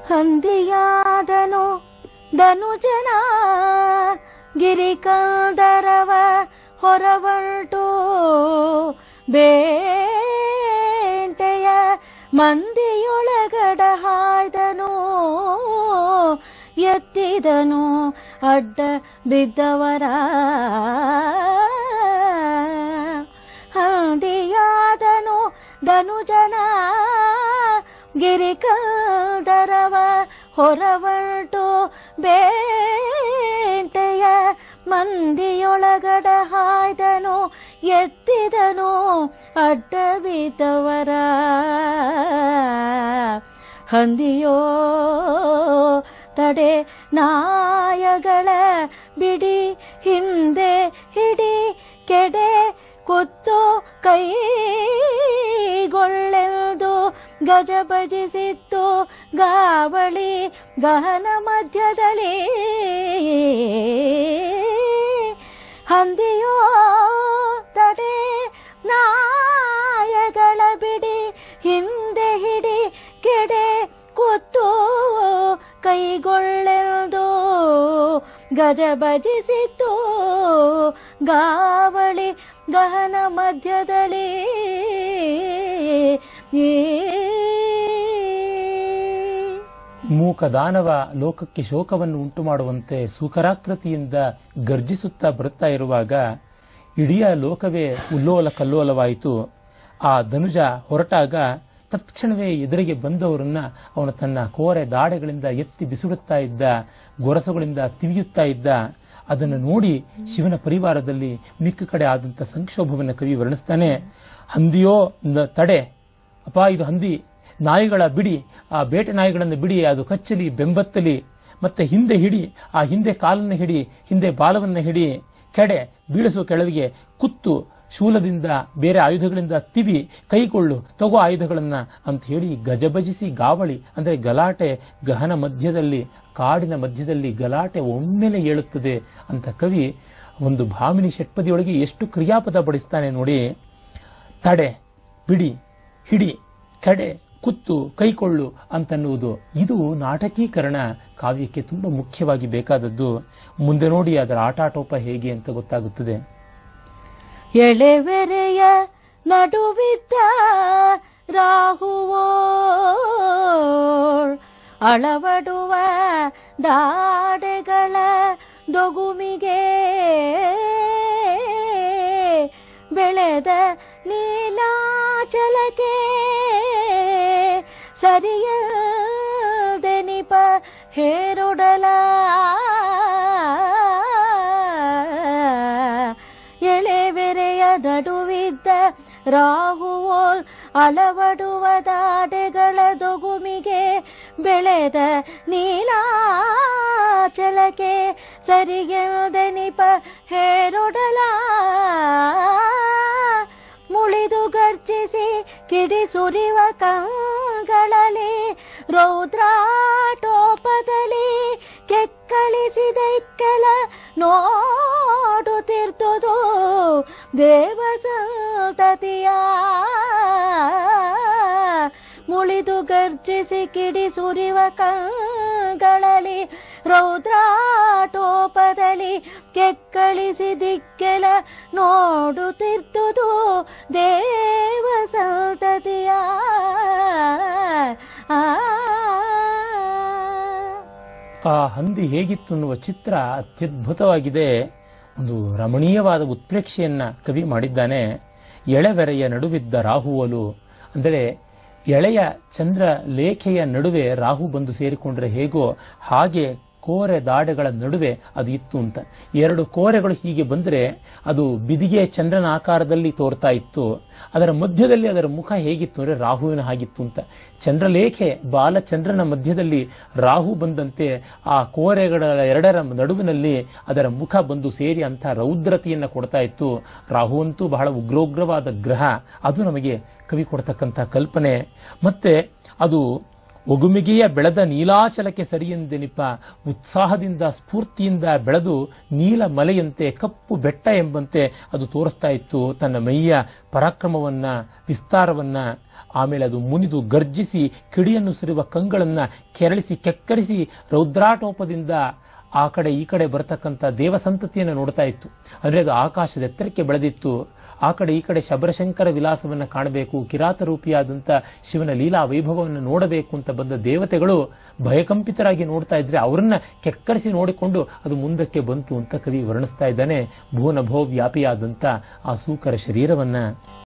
ಹಂದಿಯಾದನು ಧನುಜನ ಗಿರಿಕಂದರವ ಹೊರವಲ್ಟು ಬೇಟೆಯ ಮಂದಿಯೊಳಗಡ ಹಾಯ್ದನು ಎತ್ತಿದನು ಅಡ್ಡ ಬಿದ್ದವರ ಹಂದಿಯಾದನು ಧನುಜನ ಗಿರಿಕಂದರವ ಹೊರವಲ್ಟು ಬೇಟೆಯ ಮಂದಿಯೊಳಗಡ ಹಾಯ್ದನು ಎತ್ತಿದನು ಅಡ್ಡ ಬಿದ್ದವರ ಹಂದಿಯೋ ತಡೆ ನಾಯಗಳ ಬಿಡಿ ಹಿಂದೆ ಹಿಡಿ ಕೆಡೆ ಕುತ್ತು ಕೈಗೊಳ್ಳೆಂದು ಗಜ ಭಜಿಸಿತ್ತು ಗಾವಳಿ ಗಹನ ಮಧ್ಯದಲ್ಲಿ ಹಂದಿಯೋ ತಡೆ ನಾಯಗಳ ಬಿಡಿ ಹಿಂದೆ ಹಿಡಿ ಕೆಡೆ ಕುತ್ತು ಕೈಗೊಳ್ಳೆಂದು ಗಜ ಭಜಿಸಿತ್ತು ಗಾವಳಿ ಗಹನ ಮಧ್ಯದಲ್ಲಿ ಮೂಕ ದಾನವ ಲೋಕಕ್ಕೆ ಶೋಕವನ್ನು ಉಂಟು ಮಾಡುವಂತೆ ಸೂಕರಾಕೃತಿಯಿಂದ ಗರ್ಜಿಸುತ್ತಾ ಬರುತ್ತಾ ಇರುವಾಗ ಇಡೀ ಲೋಕವೇ ಉಲ್ಲೋಲ ಕಲ್ಲೋಲವಾಯಿತು ಆ ಧನುಜ ಹೊರಟಾಗ ತತ್ಕ್ಷಣವೇ ಎದುರಿಗೆ ಬಂದವರನ್ನ ಅವನು ತನ್ನ ಕೋರೆ ದಾಡೆಗಳಿಂದ ಎತ್ತಿ ಬಿಸುಡುತ್ತಾ ಇದ್ದ ಗೊರಸುಗಳಿಂದ ತಿವಿಯುತ್ತಾ ಇದ್ದ ಅದನ್ನು ನೋಡಿ ಶಿವನ ಪರಿವಾರದಲ್ಲಿ ಮಿಕ್ಕ ಕಡೆ ಆದಂತ ಸಂಕ್ಷೋಭವನ್ನು ಕವಿ ವರ್ಣಿಸ್ತಾನೆ ಹಂದಿಯೋ ನ- ತಡೆ ಅಪ್ಪ ಇದು ಹಂದಿ ನಾಯಿಗಳ ಬಿಡಿ ಆ ಬೇಟೆ ನಾಯಿಗಳನ್ನು ಬಿಡಿ ಅದು ಕಚ್ಚಲಿ ಬೆಂಬತ್ತಲಿ ಮತ್ತೆ ಹಿಂದೆ ಹಿಡಿ ಆ ಹಿಂದೆ ಕಾಲನ್ನು ಹಿಡಿ ಹಿಂದೆ ಬಾಲವನ್ನು ಹಿಡಿ ಕೆಡೆ ಬೀಳಿಸುವ ಕೆಳವಿಗೆ ಕುತ್ತು ಶೂಲದಿಂದ ಬೇರೆ ಆಯುಧಗಳಿಂದ ತಿವಿ ಕೈಗೊಳ್ಳು ತಗೋ ಆಯುಧಗಳನ್ನ ಅಂತ ಹೇಳಿ ಗಜಬಜಿಸಿ ಗಾವಳಿ ಅಂದ್ರೆ ಗಲಾಟೆ ಗಹನ ಮಧ್ಯದಲ್ಲಿ ಕಾಡಿನ ಮಧ್ಯದಲ್ಲಿ ಗಲಾಟೆ ಒಮ್ಮೆಲೆ ಏಳುತ್ತದೆ ಅಂತ ಕವಿ ಒಂದು ಭಾಮಿನಿ ಷಟ್ಪದಿಯೊಳಗೆ ಎಷ್ಟು ಕ್ರಿಯಾಪದ ಬಡಿಸ್ತಾನೆ ನೋಡಿ ತಡೆ ಬಿಡಿ ಹಿಡಿ ಕಡೆ ಕುತ್ತು ಕೈಕೊಳ್ಳು ಅಂತನ್ನುವುದು ಇದು ನಾಟಕೀಕರಣ ಕಾವ್ಯಕ್ಕೆ ತುಂಬಾ ಮುಖ್ಯವಾಗಿ ಬೇಕಾದದ್ದು ಮುಂದೆ ನೋಡಿ ಅದರ ಆಟಾಟೋಪ ಹೇಗೆ ಅಂತ ಗೊತ್ತಾಗುತ್ತದೆ ಎಳೆವೆರೆಯ ನಡುವಿದ್ದ ರಾಹುವೋ ಅಳವಡುವ ದಾಡೆಗಳ ದೊಗುಮಿಗೆ ಬೆಳೆದ ನೀಲಾಚಲಕ್ಕೆ ಸರಿಯದೆನಿಪ ಹೇರೊಡಲ ಎಳೆವೆರೆಯ ನಡುವಿದ್ದ ರಾಹುವೋಲ್ ಅಲವಡುವ ದಾಡೆಗಳ ದೊಗುಮಿಗೆ ಬೆಳೆದ ನೀಲಾಚಲಕ್ಕೆ ಸರಿಗೆದೆನಿಪ ಹೇರೊಡಲ ಮುಳಿದು ಗರ್ಜಿಸಿ ಕಿಡಿ ಸುರಿವ ಕಂಗಳಲ್ಲಿ ರೌದ್ರಾಟೋಪದಲ್ಲಿ ಕೆಕ್ಕಳಿಸಿದೈಕ್ಕೆಲ ನೋಡುತ್ತಿರ್ತುದು ದೇವ ಸಂತತಿಯ ಮುಳಿದು ಗರ್ಜಿಸಿ ಕಿಡಿ ಸುರಿವ ಕಂಗಳಲ್ಲಿ ರೌದ್ರಾಟೋಪದಲ್ಲಿ ಕೆಕ್ಕಳಿಸಿ ದಿಕ್ಕೆಲ ನೋಡುತ್ತಿರ್ತುದು ದೇವ ಸಂತತಿಯ ಆ ಆ ಹಂದಿ ಹೇಗಿತ್ತು ಅನ್ನುವ ಚಿತ್ರ ಅತ್ಯದ್ಭುತವಾಗಿದೆ ಒಂದು ರಮಣೀಯವಾದ ಉತ್ಪ್ರೇಕ್ಷೆಯನ್ನ ಕವಿ ಮಾಡಿದ್ದಾನೆ ಎಳೆವೆರೆಯ ನಡುವಿದ್ದ ರಾಹುವಲು ಅಂದರೆ ಎಳೆಯ ಚಂದ್ರ ಲೇಖೆಯ ನಡುವೆ ರಾಹು ಬಂದು ಸೇರಿಕೊಂಡ್ರೆ ಹೇಗೋ ಹಾಗೆ ಕೋರೆ ದಾಡೆಗಳ ನಡುವೆ ಅದು ಇತ್ತು ಅಂತ ಎರಡು ಕೋರೆಗಳು ಹೀಗೆ ಬಂದರೆ ಅದು ಬಿದಿಗೆ ಚಂದ್ರನ ಆಕಾರದಲ್ಲಿ ತೋರ್ತಾ ಇತ್ತು ಅದರ ಮಧ್ಯದಲ್ಲಿ ಅದರ ಮುಖ ಹೇಗಿತ್ತು ಅಂದ್ರೆ ರಾಹುವಿನ ಹಾಗಿತ್ತು ಅಂತ ಚಂದ್ರಲೇಖೆ ಬಾಲಚಂದ್ರನ ಮಧ್ಯದಲ್ಲಿ ರಾಹು ಬಂದಂತೆ ಆ ಕೋರೆಗಳ ಎರಡರ ನಡುವಿನಲ್ಲಿ ಅದರ ಮುಖ ಬಂದು ಸೇರಿ ಅಂತ ರೌದ್ರತೆಯನ್ನ ಕೊಡ್ತಾ ಇತ್ತು ರಾಹುವಂತೂ ಬಹಳ ಉಗ್ರೋಗ್ರವಾದ ಗ್ರಹ ಅದು ನಮಗೆ ಕವಿ ಕೊಡ್ತಕ್ಕಂಥ ಕಲ್ಪನೆ ಮತ್ತೆ ಅದು ಒಗುಮಿಗೆಯ ಬೆಳೆದ ನೀಲಾಚಲಕ್ಕೆ ಸರಿಯೆಂದೆನಿಪ ಉತ್ಸಾಹದಿಂದ ಸ್ಫೂರ್ತಿಯಿಂದ ಬೆಳೆದು ನೀಲ ಮಲೆಯಂತೆ ಕಪ್ಪು ಬೆಟ್ಟ ಎಂಬಂತೆ ಅದು ತೋರಿಸ್ತಾ ಇತ್ತು ತನ್ನ ಮೈಯ ಪರಾಕ್ರಮವನ್ನ ವಿಸ್ತಾರವನ್ನ ಆಮೇಲೆ ಅದು ಮುನಿದು ಗರ್ಜಿಸಿ ಕಿಡಿಯನ್ನು ಸುರಿಯುವ ಕಂಗಳನ್ನ ಕೆರಳಿಸಿ ಕೆಕ್ಕರಿಸಿ ರೌದ್ರಾಟೋಪದಿಂದ ಆ ಕಡೆ ಈ ಕಡೆ ಬರತಕ್ಕಂಥ ದೇವ ಸಂತತಿಯನ್ನು ನೋಡ್ತಾ ಇತ್ತು ಅಂದ್ರೆ ಅದು ಆಕಾಶದ ಎತ್ತರಕ್ಕೆ ಬೆಳೆದಿತ್ತು ಆ ಕಡೆ ಈ ಕಡೆ ಶಬರಶಂಕರ ವಿಲಾಸವನ್ನ ಕಾಣಬೇಕು ಕಿರಾತ ರೂಪಿಯಾದಂಥ ಶಿವನ ಲೀಲಾ ವೈಭವವನ್ನು ನೋಡಬೇಕು ಅಂತ ಬಂದ ದೇವತೆಗಳು ಭಯಕಂಪಿತರಾಗಿ ನೋಡ್ತಾ ಇದ್ರೆ ಅವರನ್ನ ಕೆಕ್ಕರಿಸಿ ನೋಡಿಕೊಂಡು ಅದು ಮುಂದಕ್ಕೆ ಬಂತು ಅಂತ ಕವಿ ವರ್ಣಿಸ್ತಾ ಇದ್ದಾನೆ ಭುವನ ಭೋ ವ್ಯಾಪಿಯಾದಂಥ ಆ ಸೂಕರ ಶರೀರವನ್ನ